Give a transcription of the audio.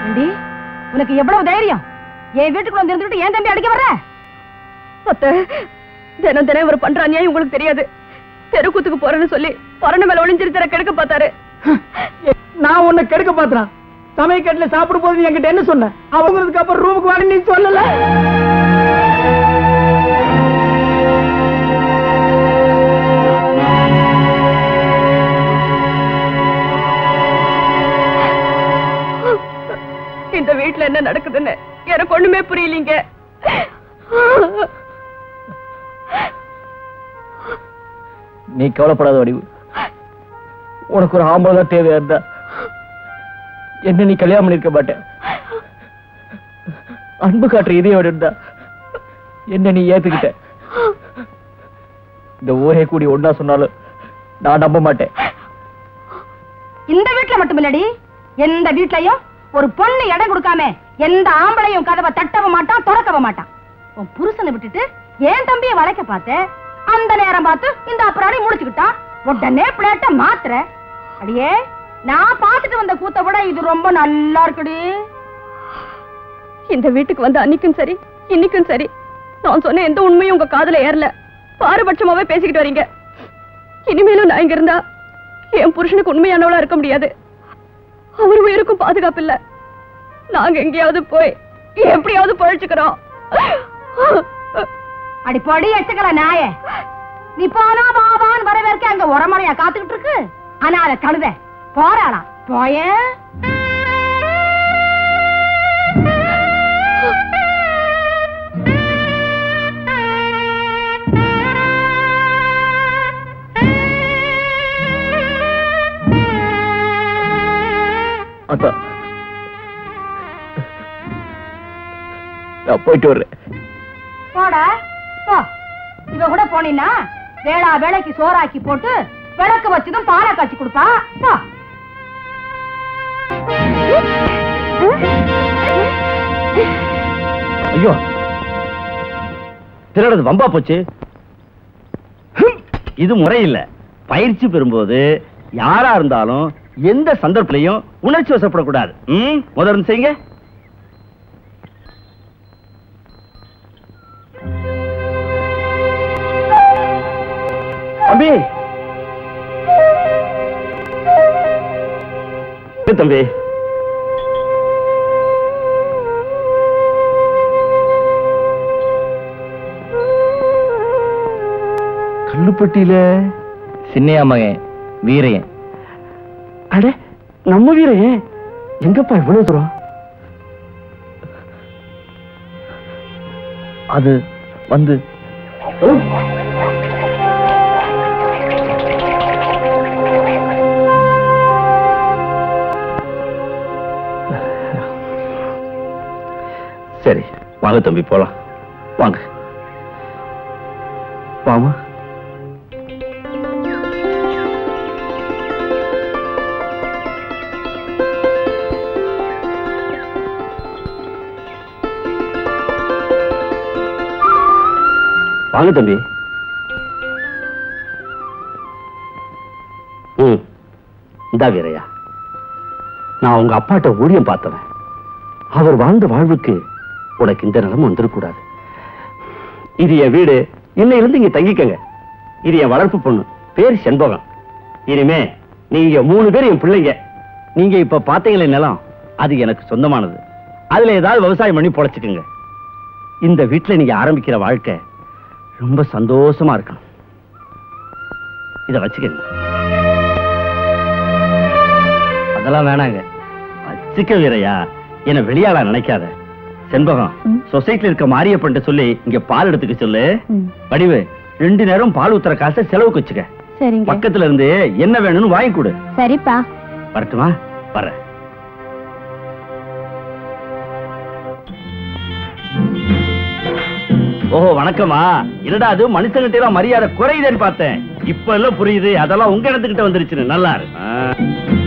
ஏண்டி, உனக்கு எவ்வளவு தைரியம் என் வீட்டுக்குள்ள வந்து இருந்துட்டு ஏன் தம்பி அடிக்க வர்ற அத்தை தினம் தினம் இவர் பண்ற அநியாயம் உங்களுக்கு தெரியாது தெருக்கூத்துக்கு போறேன்னு சொல்லி பரண மேல ஒளிஞ்சிருத்தர கெடுக்க பார்த்தாரு நான் உன்னை கெடுக்க பாத்துறான் சமயக்கட்டுல சாப்பிடும் போது நீ என்கிட்ட என்ன சொன்ன அவங்கிறதுக்கு அப்புறம் ரூமுக்கு வாடி நீ சொல்லல இந்த வீட்டுல என்ன நடக்குதுன்னு எனக்கு ஒண்ணுமே புரியலீங்க நீ கவலைப்படாத வடிவு உனக்கு ஒரு ஆம்பளை தான் தேவையா இருந்தா என்ன நீ கல்யாணம் பண்ணிருக்க மாட்டேன் அன்பு காட்டுற இதயம் இருந்தா என்ன நீ ஏத்துக்கிட்ட இந்த ஊரே கூடி ஒன்னா சொன்னாலும் நான் நம்ப மாட்டேன் இந்த வீட்டுல மட்டும் இல்லடி எந்த வீட்லயும் ஒரு பொண்ணு இடம் கொடுக்காம எந்த ஆம்பளையும் கதவை தட்டவும் மாட்டான் திறக்கவும் மாட்டான் உன் புருஷனை விட்டுட்டு ஏன் தம்பியை வளைக்க பார்த்த அந்த நேரம் பார்த்து இந்த அப்புறாடி முடிச்சுக்கிட்டான் உடனே பிளேட்ட மாத்துற அடியே நான் பார்த்துட்டு வந்த கூத்த விட இது ரொம்ப நல்லா இருக்குடி இந்த வீட்டுக்கு வந்து அன்னைக்கும் சரி இன்னைக்கும் சரி நான் சொன்ன எந்த உண்மையும் உங்க காதுல ஏறல பாரபட்சமாவே பேசிக்கிட்டு வரீங்க இனிமேலும் நான் இங்க இருந்தா என் புருஷனுக்கு உண்மையானவளா இருக்க முடியாது அவர் உயிருக்கும் பாதுகாப்பு இல்ல நாங்க எங்கேயாவது போய் எப்படியாவது பழிச்சுக்கிறோம் அடி பொடி எச்சுக்கல நாயே நீ போனா பாபான்னு வரவேற்க அங்க உரமறையா காத்துக்கிட்டு இருக்கு ஆனா அத கழுத போறாளாம் போயேன் அதான் நான் போயிட்டு வர்றேன் போடா போ இவ கூட போனீன்னா வேளா வேலைக்கு சோறாக்கி போட்டு விளக்கு வச்சதும் பாலை காய்ச்சி கொடுப்பா போ ஐயோ திருடது வம்பா போச்சு ஹம், இது முறையில்ல பயிற்சி பெறும்போது யாரா இருந்தாலும் எந்த சந்தர்ப்பத்திலையும் உணர்ச்சி வசப்படக்கூடாது ம் முதல்ல செய்யுங்க தம்பி ஏ தம்பி கல்லுப்பட்டியில சின்னையா மகன் வீரையன் அட நம்ம வீரையே எங்கப்பா இவ்வளவு தூரம் அது வந்து சரி வாங்க தம்பி போலாம் வாங்க வாமா வாங்க தம்பி ம் இந்தா வீரையா நான் உங்க அப்பாட்ட ஊழியம் பார்த்தவன் அவர் வாழ்ந்த வாழ்வுக்கு உனக்கு இந்த நிலைமை வந்துடக்கூடாது இது என் வீடு இன்னையிலிருந்து இங்க தங்கிக்கங்க இது என் வளர்ப்பு பொண்ணு பேர் செண்பகம் இனிமே நீங்க மூணு பேர் என் பிள்ளைங்க நீங்க இப்ப பாத்தீங்களே நிலம் அது எனக்கு சொந்தமானது அதுல ஏதாவது விவசாயம் பண்ணி பொழைச்சுக்குங்க இந்த வீட்டுல நீங்க ஆரம்பிக்கிற வாழ்க்கை ரொம்ப சந்தோஷமா இருக்கணும் இத வச்சுக்கங்க அதெல்லாம் வேணாங்க வச்சுக்க வீரையா என்ன வெளியாளா நினைக்காத செண்பகம் சொசைட்டில இருக்க மாரியப்பன்ட்டு சொல்லி இங்க பால் எடுத்துக்க சொல்லு வடிவு ரெண்டு நேரம் பால் ஊத்துற காசை செலவுக்கு வச்சுக்க சரிங்க பக்கத்துல இருந்து என்ன வேணும்னு வாங்கி கொடு சரிப்பா வரட்டுமா வர்றேன் ஓஹோ வணக்கமா என்னடா அது மனுஷங்கிட்ட எல்லாம் மரியாதை குறையுதுன்னு பார்த்தேன் இப்ப எல்லாம் புரியுது அதெல்லாம் உங்க இடத்துக்கிட்ட வந்துருச்சுன்னு நல்லா இரு ஆ.